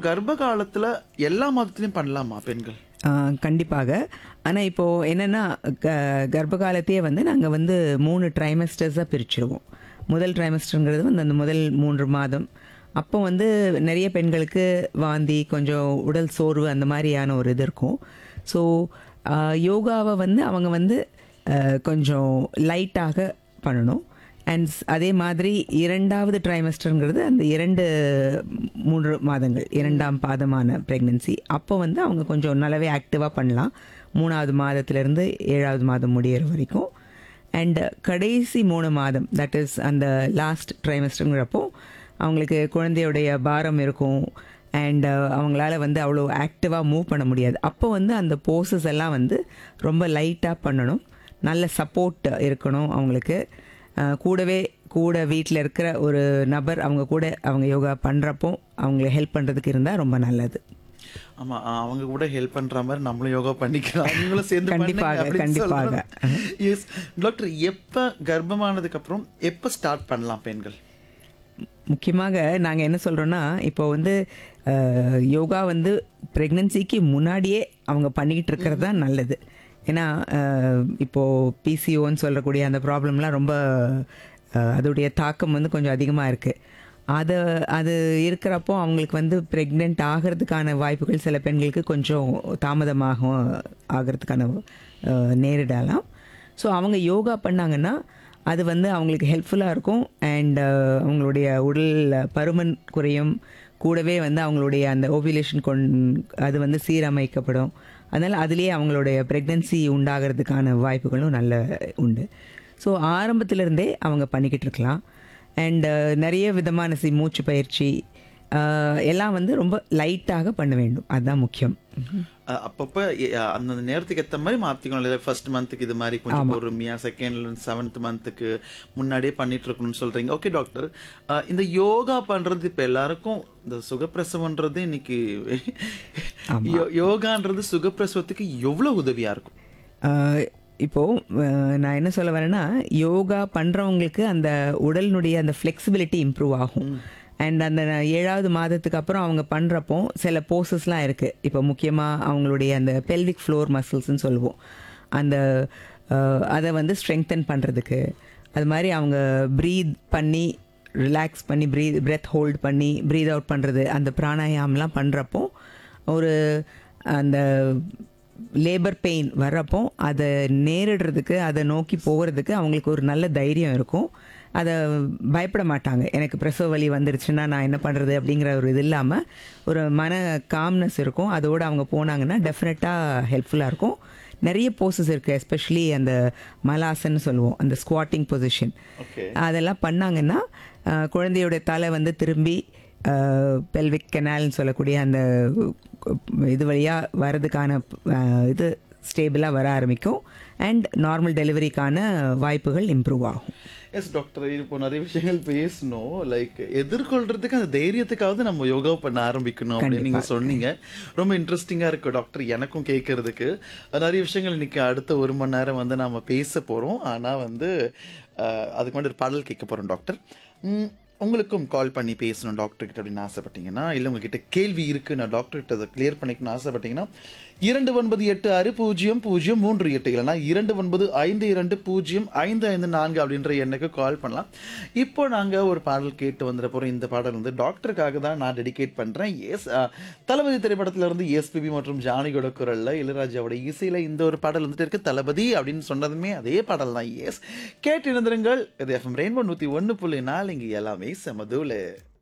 கர்ப்ப காலத்துல எல்லா மாதத்துலயும் பண்ணலாமா பெண்கள் ஆஹ் கண்டிப்பாக ஆனால் இப்போது என்னென்னா க கர்ப்ப காலத்தையே வந்து நாங்கள் வந்து மூணு ட்ரைமஸ்டர்ஸாக பிரிச்சிருவோம் முதல் ட்ரைமஸ்டருங்கிறது வந்து அந்த முதல் மூன்று மாதம் அப்போ வந்து நிறைய பெண்களுக்கு வாந்தி கொஞ்சம் உடல் சோர்வு அந்த மாதிரியான ஒரு இது இருக்கும் ஸோ யோகாவை வந்து அவங்க வந்து ஆஹ் கொஞ்சம் லைட்டாக பண்ணணும் அண்ட் அதே மாதிரி இரண்டாவது ட்ரைமஸ்டருங்கிறது அந்த இரண்டு மூன்று மாதங்கள் இரண்டாம் பாதமான ப்ரெக்னென்சி அப்போ வந்து அவங்க கொஞ்சம் நல்லாவே ஆக்டிவாக பண்ணலாம் மூணாவது மாதத்துலேருந்து ஏழாவது மாதம் முடியிற வரைக்கும் அண்ட் கடைசி மூணு மாதம் தட் இஸ் அந்த லாஸ்ட் ட்ரைமஸ்டருங்கிறப்போ அவங்களுக்கு குழந்தையுடைய பாரம் இருக்கும் அண்ட் அவங்களால வந்து அவ்வளோ ஆக்டிவாக மூவ் பண்ண முடியாது அப்போ வந்து அந்த போசஸ் எல்லாம் வந்து ரொம்ப லைட்டாக பண்ணணும் நல்ல சப்போர்ட் இருக்கணும் அவங்களுக்கு அஹ் கூடவே கூட வீட்டில் இருக்கிற ஒரு நபர் அவங்க கூட அவங்க யோகா பண்ணுறப்போ அவங்கள ஹெல்ப் பண்ணுறதுக்கு இருந்தால் ரொம்ப நல்லது ஆமா ஆ, அவங்க கூட ஹெல்ப் பண்ற மாதிரி நம்மளும் யோகா பண்ணிக்கலாம் அவங்களும் சேர்ந்து கண்டிப்பாக, கண்டிப்பாக. எஸ் டாக்டர் எப்ப கர்ப்பமானதுக்கு அப்புறம் எப்ப ஸ்டார்ட் பண்ணலாம் பெண்கள் முக்கியமாக நாங்கள் என்ன சொல்கிறோன்னா இப்போ வந்து அஹ், யோகா வந்து ப்ரெக்னென்சிக்கு முன்னாடியே அவங்க பண்ணிக்கிட்டு இருக்கிறது தான் நல்லது ஏன்னா அஹ், இப்போது பிசிஓன்னு சொல்லக்கூடிய அந்த ப்ராப்ளம்லாம் ரொம்ப அஹ், அதோடைய தாக்கம் வந்து கொஞ்சம் அதிகமாக இருக்குது அதை அது இருக்கிறப்போ அவங்களுக்கு வந்து ப்ரெக்னென்ட் ஆகிறதுக்கான வாய்ப்புகள் சில பெண்களுக்கு கொஞ்சம் தாமதமாகும் ஆகிறதுக்கான அஹ், நேரிடலாம் ஸோ அவங்க யோகா பண்ணாங்கன்னா அது வந்து அவங்களுக்கு ஹெல்ப்ஃபுல்லாக இருக்கும் அண்ட் அவங்களுடைய உடல் பருமன் குறையும் கூடவே வந்து அவங்களுடைய அந்த ஓவிலேஷன் கொண் அது வந்து சீரமைக்கப்படும் அதனால் அதுலேயே அவங்களுடைய ப்ரெக்னென்சி உண்டாகிறதுக்கான வாய்ப்புகளும் நல்ல உண்டு ஸோ ஆரம்பத்திலிருந்தே அவங்க பண்ணிக்கிட்டு இருக்கலாம் அண்ட் நிறைய விதமான சி மூச்சு பயிற்சி அஹ், எல்லாம் வந்து ரொம்ப லைட்டாக பண்ண வேண்டும் அதுதான் முக்கியம் அஹ், அப்பப்ப எ- அஹ், அந்தந்த நேரத்துக்கு ஏத்த மாதிரி மாத்திக்கணும் இல்லை ஃபர்ஸ்ட் மந்த்துக்கு இது மாதிரி கொஞ்சம் பொறுமையா செகண்ட் செவன்த் மந்த்துக்கு முன்னாடியே பண்ணிட்டு இருக்கணும்னு சொல்றீங்க ஓகே டாக்டர் அஹ், இந்த யோகா பண்றது இப்ப எல்லாருக்கும் இந்த சுகப்பிரசவன்றது இன்னைக்கு யோ- யோகான்றது சுகப்பிரசவத்துக்கு எவ்வளவு உதவியா இருக்கும் ஆஹ் இப்போ ஆஹ் நான் என்ன சொல்ல வரேன்னா யோகா பண்றவங்களுக்கு அந்த உடலினுடைய அந்த ஃப்ளெக்சிபிலிட்டி இம்ப்ரூவ் ஆகும் அண்ட் அந்த ஏழாவது மாதத்துக்கு அப்புறம் அவங்க பண்ணுறப்போ சில போசஸ்லாம் இருக்குது இப்போ முக்கியமாக அவங்களுடைய அந்த பெல்விக் ஃப்ளோர் மசில்ஸ்னு சொல்லுவோம் அந்த ஆஹ் அதை வந்து ஸ்ட்ரெங்தன் பண்ணுறதுக்கு அது மாதிரி அவங்க ப்ரீத் பண்ணி ரிலாக்ஸ் பண்ணி ப்ரீத் பிரெத் ஹோல்ட் பண்ணி ப்ரீத் அவுட் பண்ணுறது அந்த பிராணாயாம்லாம் பண்ணுறப்போ ஒரு அந்த லேபர் பெயின் வர்றப்போ அதை நேரிடுறதுக்கு அதை நோக்கி போகிறதுக்கு அவங்களுக்கு ஒரு நல்ல தைரியம் இருக்கும் அதை பயப்பட மாட்டாங்க எனக்கு பிரசவ வலி வந்துருச்சுன்னா நான் என்ன பண்ணுறது அப்படிங்கிற ஒரு இது இல்லாமல் ஒரு மன காம்னஸ் இருக்கும் அதோடு அவங்க போனாங்கன்னா டெஃபினட்டாக ஹெல்ப்ஃபுல்லாக இருக்கும் நிறைய போசஸ் இருக்குது எஸ்பெஷலி அந்த மலாசன்னு சொல்லுவோம் அந்த ஸ்குவாட்டிங் பொசிஷன் ஓகே அதெல்லாம் பண்ணாங்கன்னா அஹ், குழந்தையோட தலை வந்து திரும்பி பெல்விக் கெனால்னு சொல்லக்கூடிய அந்த இது வழியாக வர்றதுக்கான அஹ், இது ஸ்டேபிளாக வர ஆரம்பிக்கும் அண்ட் நார்மல் டெலிவரிக்கான வாய்ப்புகள் இம்ப்ரூவ் ஆகும் எஸ் டாக்டர் இப்போ நிறைய விஷயங்கள் பேசணும் லைக் எதிர்கொள்றதுக்கு அந்த தைரியத்துக்காவது நம்ம யோகா பண்ண ஆரம்பிக்கணும் அப்படின்னு நீங்க சொன்னீங்க ரொம்ப இன்ட்ரெஸ்டிங்கா இருக்கு டாக்டர் எனக்கும் கேட்கறதுக்கு நிறைய விஷயங்கள் இன்னைக்கு அடுத்த ஒரு மணி நேரம் வந்து நாம பேச போறோம் ஆனா வந்து அஹ், அதுக்கு முன்னாடி ஒரு பாடல் கேட்க போறோம் டாக்டர் உம், உங்களுக்கும் கால் பண்ணி பேசணும் டாக்டர் கிட்ட அப்படின்னு ஆசைப்பட்டீங்கன்னா இல்லை உங்ககிட்ட கேள்வி இருக்கு நான் டாக்டர் கிட்ட அதை கிளியர் பண்ணிக்கணும்னு ஆசைப்பட்டீங்கன்னா இரண்டு ஒன்பது எட்டு ஆறு பூஜ்ஜியம் பூஜ்ஜியம் மூன்று எட்டு இல்லைனா இரண்டு ஒன்பது ஐந்து இரண்டு பூஜ்ஜியம் ஐந்து ஐந்து நான்கு அப்படின்ற எண்ணுக்கு கால் பண்ணலாம் இப்போ நாங்கள் ஒரு பாடல் கேட்டு வந்துட போகிறோம் இந்த பாடல் வந்து டாக்டருக்காக தான் நான் டெடிகேட் பண்ணுறேன் எஸ் தளபதி திரைப்படத்துல இருந்து எஸ்பிபி மற்றும் ஜானியோட குரல்ல இளையராஜாவோட இசையில் இந்த ஒரு பாடல் வந்துட்டு இருக்கு தளபதி அப்படின்னு சொன்னதுமே அதே பாடல் தான் எஸ் கேட்டு இருந்திருங்கள் இது எஃப்எம் ரெயின்போ நூற்றி ஒன்று புள்ளி நாலு இங்கே எல்லாமே செமதூல